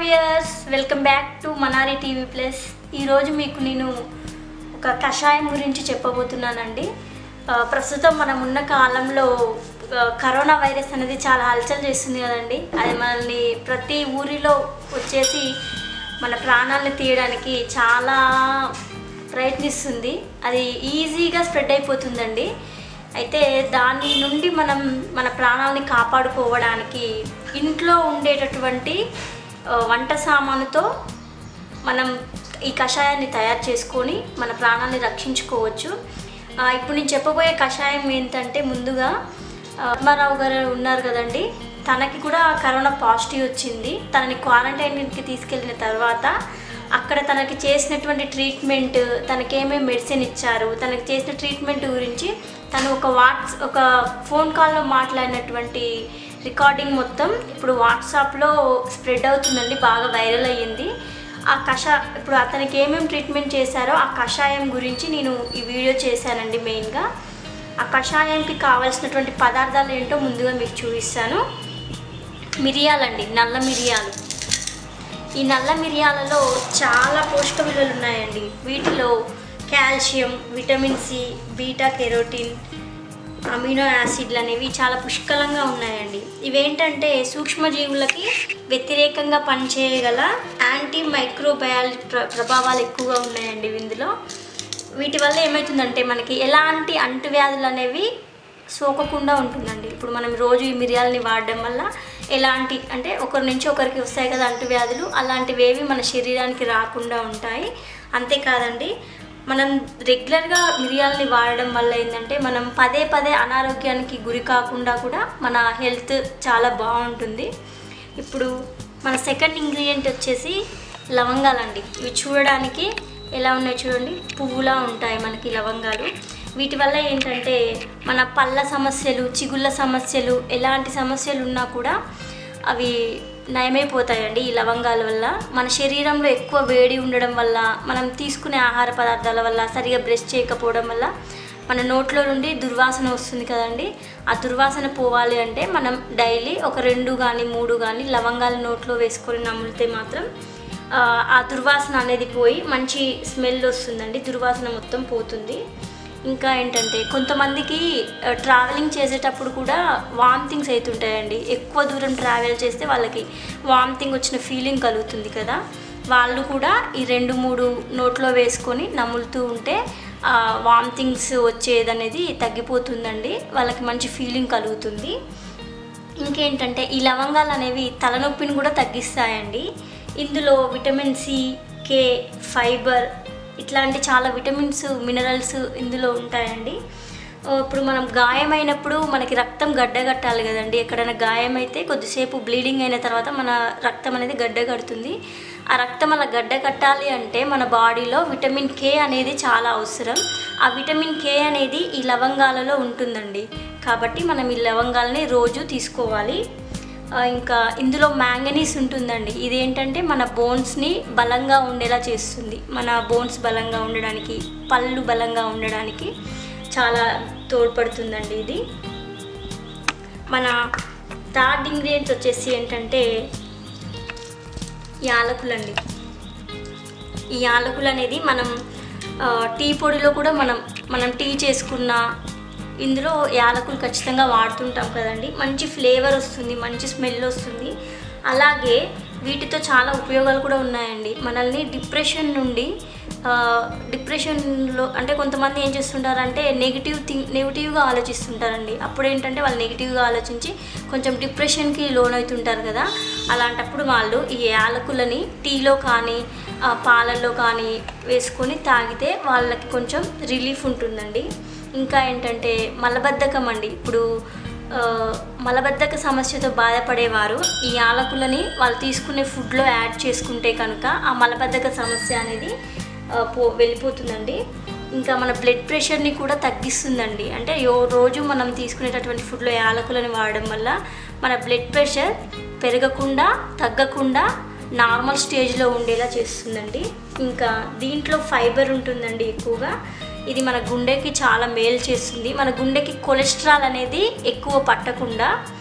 viewers welcome back to Manari TV plus ఈరోజు మీకు నేను ఒక కషాయం గురించి చెప్పబోతున్నానండి ఆ, ప్రస్తుతం మనం ఉన్న కాలంలో ఆ, కరోనా వైరస్ అనేది చాలా హల్చల్ చేస్తుంది కదండి అది మనల్ని ప్రతి ఊరిలో వచ్చేసి మన ప్రాణాలను తీయడానికి చాలా ప్రయత్నిస్తుంది అది ఈజీగా స్ప్రెడ్ అయిపోతుందండి అయితే దాని నుండి మనం మన ప్రాణాలని కాపాడుకోవడానికి ఇంట్లో ఉండేటటువంటి ఆ, వంట సామానుతో మనం ఈ కషాయాన్ని తయారు చేసుకొని మన ప్రాణాన్ని రక్షించుకోవచ్చు ఆ, ఇప్పుడు నేను చెప్పబోయే కషాయం ఏంటంటే ముందుగా ఆ, పద్మారావు గారు ఉన్నారు కదండి తనకి కూడా కరోనా పాజిటివ్ వచ్చింది తనని క్వారంటైన్కి తీసుకెళ్ళిన తర్వాత అక్కడ తనకి చేసినటువంటి ట్రీట్మెంట్ తనకి ఏమేమి మెడిసిన్ ఇచ్చారు తనకి చేసిన ట్రీట్మెంట్ గురించి తను ఒక వాట్స్ ఒక ఫోన్ కాల్లో మాట్లాడినటువంటి రికార్డింగ్ మొత్తం ఇప్పుడు వాట్సాప్లో స్ప్రెడ్ అవుతుందండి బాగా వైరల్ అయ్యింది ఆ కషా ఇప్పుడు అతనికి ఏమేమి ట్రీట్మెంట్ చేశారో ఆ కషాయం గురించి నేను ఈ వీడియో చేశానండి మెయిన్గా ఆ కషాయానికి కావాల్సినటువంటి పదార్థాలు ఏంటో ముందుగా మీకు చూపిస్తాను మిరియాలండి నల్ల మిరియాలు ఈ నల్ల మిరియాలలో చాలా పోషక విలువలు ఉన్నాయండి వీటిలో calcium vitamin C beta carotene amino యాసిడ్లు అనేవి చాలా పుష్కలంగా ఉన్నాయండి ఇవేంటంటే సూక్ష్మజీవులకి వ్యతిరేకంగా పనిచేయగల యాంటీ మైక్రోబయాల్ ప్ర ప్రభావాలు ఎక్కువగా ఉన్నాయండి ఇందులో వీటి వల్ల ఏమవుతుందంటే మనకి ఎలాంటి అంటువ్యాధులు అనేవి సోకకుండా ఉంటుందండి ఇప్పుడు మనం రోజు ఈ మిరియాలని వాడడం వల్ల ఎలాంటి అంటే ఒకరి నుంచి ఒకరికి వస్తాయి కదా అంటువ్యాధులు అలాంటివేవి మన శరీరానికి రాకుండా ఉంటాయి అంతేకాదండి మనం రెగ్యులర్గా మిరియాలని వాడడం వల్ల ఏంటంటే మనం పదే పదే అనారోగ్యానికి గురి కాకుండా కూడా మన హెల్త్ చాలా బాగుంటుంది ఇప్పుడు మన సెకండ్ ఇంగ్రీడియంట్ వచ్చేసి లవంగాలండి ఇవి చూడడానికి ఎలా ఉన్నాయి చూడండి పువ్వులా ఉంటాయి మనకి లవంగాలు వీటి వల్ల ఏంటంటే మన పళ్ళ సమస్యలు చిగుళ్ళ సమస్యలు ఎలాంటి సమస్యలు ఉన్నా కూడా అవి నయమైపోతాయండి ఈ లవంగాల వల్ల మన శరీరంలో ఎక్కువ వేడి ఉండడం వల్ల మనం తీసుకునే ఆహార పదార్థాల వల్ల సరిగా బ్రష్ చేయకపోవడం వల్ల మన నోట్లో నుండి దుర్వాసన వస్తుంది కదండి ఆ దుర్వాసన పోవాలి అంటే మనం డైలీ ఒక రెండు కానీ మూడు కానీ లవంగాలు నోట్లో వేసుకొని నములితే మాత్రం ఆ, ఆ దుర్వాసన అనేది పోయి మంచి స్మెల్ వస్తుందండి దుర్వాసన మొత్తం పోతుంది ఇంకా ఏంటంటే కొంతమందికి ఆ, ట్రావెలింగ్ చేసేటప్పుడు కూడా వామిటింగ్స్ అవుతుంటాయండి ఎక్కువ దూరం ట్రావెల్ చేస్తే వాళ్ళకి వామిటింగ్ వచ్చిన ఫీలింగ్ కలుగుతుంది కదా వాళ్ళు కూడా ఈ రెండు మూడు నోట్లో వేసుకొని నములుతూ ఉంటే వామిటింగ్స్ వచ్చేదనేది తగ్గిపోతుందండి వాళ్ళకి మంచి ఫీలింగ్ కలుగుతుంది ఇంకేంటంటే ఈ లవంగాలు అనేవి తలనొప్పిని కూడా తగ్గిస్తాయండి ఇందులో విటమిన్ సి కే ఫైబర్ ఇట్లాంటి చాలా విటమిన్స్ మినరల్స్ ఇందులో ఉంటాయండి ఆ, ఇప్పుడు మనం గాయమైనప్పుడు మనకి రక్తం గడ్డగట్టాలి కదండి ఎక్కడైనా గాయమైతే కొద్దిసేపు బ్లీడింగ్ అయిన తర్వాత మన రక్తం అనేది గడ్డ కడుతుంది ఆ రక్తం అలా గడ్డ కట్టాలి అంటే మన బాడీలో విటమిన్ కే అనేది చాలా అవసరం ఆ విటమిన్ కే అనేది ఈ లవంగాలలో ఉంటుందండి కాబట్టి మనం ఈ లవంగాలని రోజు తీసుకోవాలి ఆ, ఇంకా ఇందులో మ్యాంగనీస్ ఉంటుందండి ఇదేంటంటే మన బోన్స్ని బలంగా ఉండేలా చేస్తుంది మన బోన్స్ బలంగా ఉండడానికి పళ్ళు బలంగా ఉండడానికి చాలా తోడ్పడుతుందండి ఇది మన థర్డ్ ఇంగ్రీడియంట్స్ వచ్చేసి ఏంటంటే యాలకులండి ఈ యాలకులు అనేది మనం ఆ, టీ పొడిలో కూడా మనం మనం టీ చేసుకున్న ఇందులో యాలకులు ఖచ్చితంగా వాడుతుంటాం కదండి మంచి ఫ్లేవర్ వస్తుంది మంచి స్మెల్ వస్తుంది అలాగే వీటితో చాలా ఉపయోగాలు కూడా ఉన్నాయండి మనల్ని డిప్రెషన్ నుండి ఆ, డిప్రెషన్లో అంటే కొంతమంది ఏం చేస్తుంటారంటే నెగిటివ్ థింగ్ నెగిటివ్గా ఆలోచిస్తుంటారండి అప్పుడు ఏంటంటే వాళ్ళు నెగిటివ్గా ఆలోచించి కొంచెం డిప్రెషన్కి లోన్ అవుతుంటారు కదా అలాంటప్పుడు వాళ్ళు ఈ యాలకులని టీలో కానీ ఆ, పాలల్లో కానీ వేసుకొని తాగితే వాళ్ళకి కొంచెం రిలీఫ్ ఉంటుందండి ఇంకా ఏంటంటే మలబద్ధకం అండి ఇప్పుడు ఆ, మలబద్ధక సమస్యతో బాధపడేవారు ఈ యాలకులని వాళ్ళు తీసుకునే ఫుడ్లో యాడ్ చేసుకుంటే కనుక ఆ మలబద్ధక సమస్య అనేది ఆ, పో వెళ్ళిపోతుందండి ఇంకా మన బ్లడ్ ప్రెషర్ని కూడా తగ్గిస్తుందండి అంటే యో- రోజు మనం తీసుకునేటటువంటి ఫుడ్లో యాలకులని వాడడం వల్ల మన బ్లడ్ ప్రెషర్ పెరగకుండా తగ్గకుండా నార్మల్ స్టేజ్లో ఉండేలా చేస్తుందండి ఇంకా దీంట్లో ఫైబర్ ఉంటుందండి ఎక్కువగా ఇది మన గుండెకి చాలా మేలు చేస్తుంది మన గుండెకి కొలెస్ట్రాల్ అనేది ఎక్కువ పట్టకుండా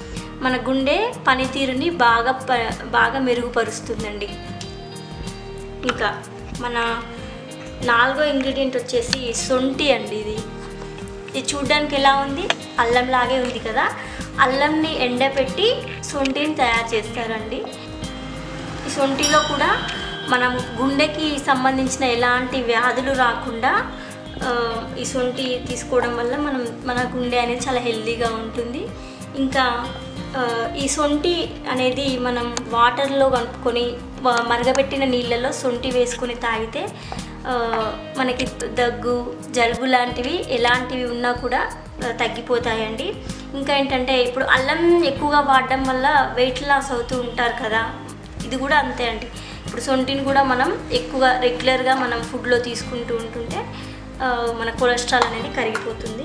మన గుండె పనితీరుని బాగా ప బాగా మెరుగుపరుస్తుందండి ఇంకా మన నాలుగో ఇంగ్రీడియంట్ వచ్చేసి సొంటి అండి ఇది ఇది చూడ్డానికి ఎలా ఉంది అల్లం లాగే ఉంది కదా అల్లంని ఎండపెట్టి సొంటిని తయారు చేస్తారండి ఈ సొంటిలో కూడా మనం గుండెకి సంబంధించిన ఎలాంటి వ్యాధులు రాకుండా ఆ, ఈ సొంటి తీసుకోవడం వల్ల మనం మన గుండె అనేది చాలా హెల్తీగా ఉంటుంది ఇంకా ఆ, ఈ సొంటి అనేది మనం వాటర్లో కలుపుకొని వ- మరగబెట్టిన నీళ్ళలో సొంటి వేసుకొని తాగితే ఆ, మనకి దగ్గు జలుబు లాంటివి ఎలాంటివి ఉన్నా కూడా ఆ, తగ్గిపోతాయండి ఇంకా ఏంటంటే ఇప్పుడు అల్లం ఎక్కువగా వాడడం వల్ల వెయిట్ లాస్ అవుతూ ఉంటారు కదా ఇది కూడా అంతే అండి ఇప్పుడు సొంటిని కూడా మనం ఎక్కువగా రెగ్యులర్గా మనం ఫుడ్లో తీసుకుంటూ ఉంటుంటే ఆ, మన కొలెస్ట్రాల్ అనేది కరిగిపోతుంది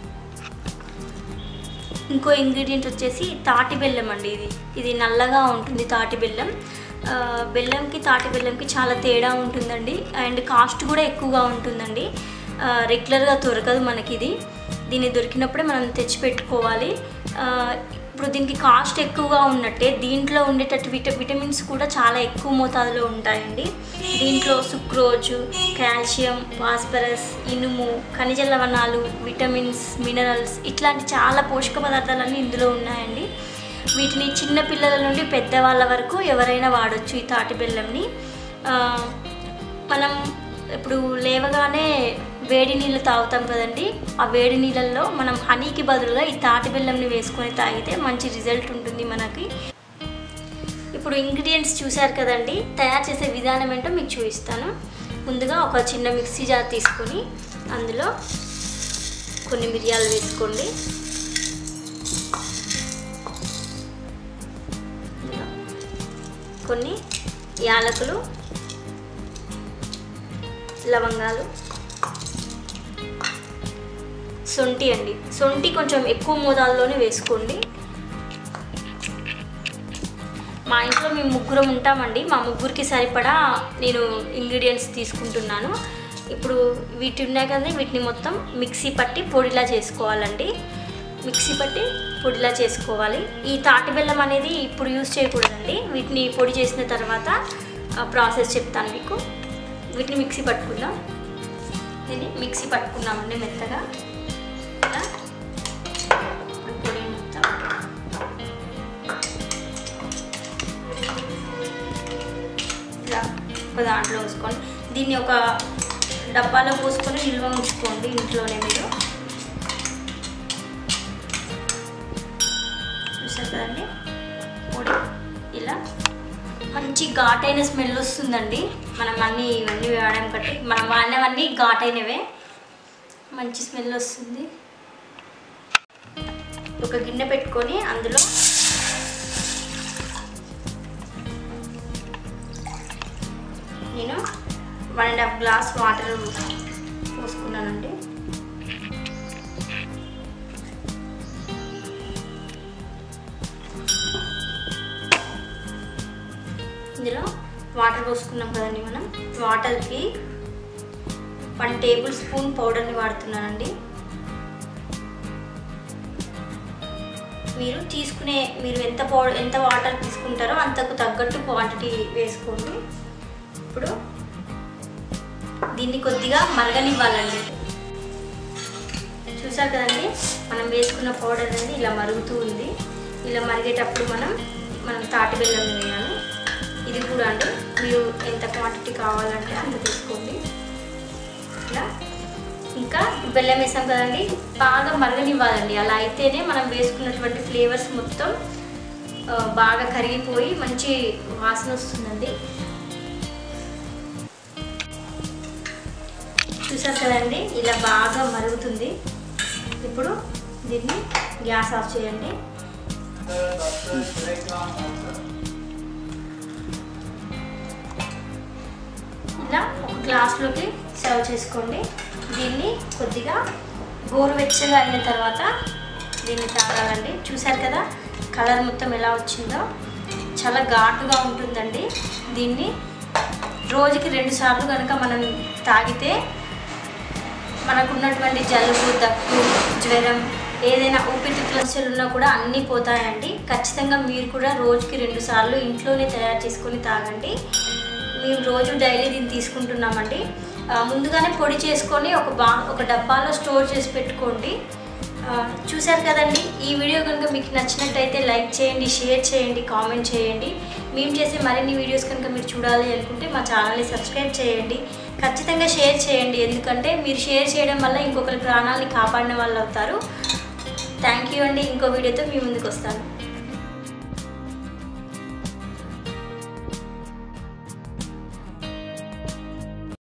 ఇంకో ఇంగ్రీడియంట్ వచ్చేసి తాటి బెల్లం అండి ఇది ఇది నల్లగా ఉంటుంది తాటి బెల్లం ఆ, బెల్లంకి తాటి బెల్లంకి చాలా తేడా ఉంటుందండి అండ్ కాస్ట్ కూడా ఎక్కువగా ఉంటుందండి ఆ, రెగ్యులర్గా దొరకదు మనకి ఇది దీన్ని దొరికినప్పుడే మనం తెచ్చి పెట్టుకోవాలి ఆ, ఇప్పుడు దీనికి కాస్ట్ ఎక్కువగా ఉన్నట్టే దీంట్లో ఉండేటట్టు విట విటమిన్స్ కూడా చాలా ఎక్కువ మోతాదులో ఉంటాయండి దీంట్లో సుక్రోజు కాల్షియం ఫాస్ఫరస్ ఇనుము ఖనిజ లవణాలు విటమిన్స్ మినరల్స్ ఇట్లాంటి చాలా పోషక పదార్థాలన్నీ ఇందులో ఉన్నాయండి వీటిని చిన్న పిల్లల నుండి పెద్దవాళ్ళ వరకు ఎవరైనా వాడొచ్చు ఈ తాటి బెల్లంని ఆ, మనం ఇప్పుడు లేవగానే వేడి నీళ్ళు తాగుతాం కదండి ఆ వేడి నీళ్ళల్లో మనం హనీకి బదులుగా ఈ తాటి బెల్లంని వేసుకొని తాగితే మంచి రిజల్ట్ ఉంటుంది మనకి ఇప్పుడు ఇంగ్రీడియంట్స్ చూశారు కదండి తయారు చేసే విధానం ఏంటో మీకు చూపిస్తాను ముందుగా ఒక చిన్న మిక్సీ జార్ తీసుకొని అందులో కొన్ని మిరియాలు వేసుకోండి ఇందులో కొన్ని యాలకులు లవంగాలు సొంటి అండి సొంటి కొంచెం ఎక్కువ మోతాదులోనే వేసుకోండి మా ఇంట్లో మేము ముగ్గురం ఉంటామండి మా ముగ్గురికి సరిపడా నేను ఇంగ్రీడియంట్స్ తీసుకుంటున్నాను ఇప్పుడు వీటి ఉన్నాయి కదా వీటిని మొత్తం మిక్సీ పట్టి పొడిలా చేసుకోవాలండి మిక్సీ పట్టి పొడిలా చేసుకోవాలి ఈ తాటి బెల్లం అనేది ఇప్పుడు యూజ్ చేయకూడదండి వీటిని పొడి చేసిన తర్వాత ప్రాసెస్ చెప్తాను మీకు వీటిని మిక్సీ పట్టుకుందాం దీన్ని మిక్సీ పట్టుకున్నామండి మెత్తగా ఇలా పొడి మొత్తం ఇలా ఒక దాంట్లో వేసుకొని దీన్ని ఒక డబ్బాలో పోసుకొని నిల్వ ఉంచుకోండి ఇంట్లోనే మీరు చూసారు కదండి పొడి ఇలా మంచి ఘాటైన స్మెల్ వస్తుందండి మనం అన్నీ ఇవన్నీ వాడాం కట్టి మనం వాడినవన్నీ ఘాటైనవే మంచి స్మెల్ వస్తుంది ఒక గిన్నె పెట్టుకొని అందులో నేను one and half glass water పోసుకున్నానండి ఇందులో వాటర్ పోసుకున్నాం కదండి మనం వాటర్కి వన్ టేబుల్ స్పూన్ పౌడర్ని వాడుతున్నానండి మీరు తీసుకునే మీరు ఎంత పౌడర్ ఎంత వాటర్ తీసుకుంటారో అంతకు తగ్గట్టు క్వాంటిటీ వేసుకోండి ఇప్పుడు దీన్ని కొద్దిగా మరగనివ్వాలండి చూసారు కదండి మనం వేసుకున్న పౌడర్ అనేది ఇలా మరుగుతూ ఉంది ఇలా మరిగేటప్పుడు మనం మనం తాటి బెల్లం వేయాలి ఇది కూడా అండి మీరు ఎంత క్వాంటిటీ కావాలంటే అంత తీసుకోండి ఇలా ఇంకా బెల్లం వేసాం కదండి బాగా మరగనివ్వాలండి అలా అయితేనే మనం వేసుకున్నటువంటి ఫ్లేవర్స్ మొత్తం ఆ, బాగా కరిగిపోయి మంచి వాసన వస్తుందండి చూసారు కదండి ఇలా బాగా మరుగుతుంది ఇప్పుడు దీన్ని గ్యాస్ ఆఫ్ చేయండి ఇలా ఒక గ్లాస్లోకి సర్వ్ చేసుకోండి దీన్ని కొద్దిగా గోరువెచ్చగా అయిన తర్వాత దీన్ని తాగాలండి చూసారు కదా కలర్ మొత్తం ఎలా వచ్చిందో చాలా ఘాటుగా ఉంటుందండి దీన్ని రోజుకి రెండు సార్లు కనుక మనం తాగితే మనకున్నటువంటి జలుబు దగ్గు జ్వరం ఏదైనా ఊపిరితిత్తుల సమస్యలు ఉన్నా కూడా అన్నీ పోతాయండి ఖచ్చితంగా మీరు కూడా రోజుకి రెండు సార్లు ఇంట్లోనే తయారు చేసుకొని తాగండి మేము రోజు డైలీ దీన్ని తీసుకుంటున్నామండి ఆ, ముందుగానే పొడి చేసుకొని ఒక బా ఒక డబ్బాలో స్టోర్ చేసి పెట్టుకోండి ఆ, చూశారు కదండి ఈ వీడియో కనుక మీకు నచ్చినట్టయితే లైక్ చేయండి షేర్ చేయండి కామెంట్ చేయండి మేము చేసే మరిన్ని వీడియోస్ కనుక మీరు చూడాలి అనుకుంటే మా ఛానల్ని సబ్స్క్రైబ్ చేయండి ఖచ్చితంగా షేర్ చేయండి ఎందుకంటే మీరు షేర్ చేయడం వల్ల ఇంకొకరి ప్రాణాలని కాపాడిన వాళ్ళు అవుతారు థ్యాంక్ యూ అండి ఇంకో వీడియోతో మీ ముందుకు వస్తాను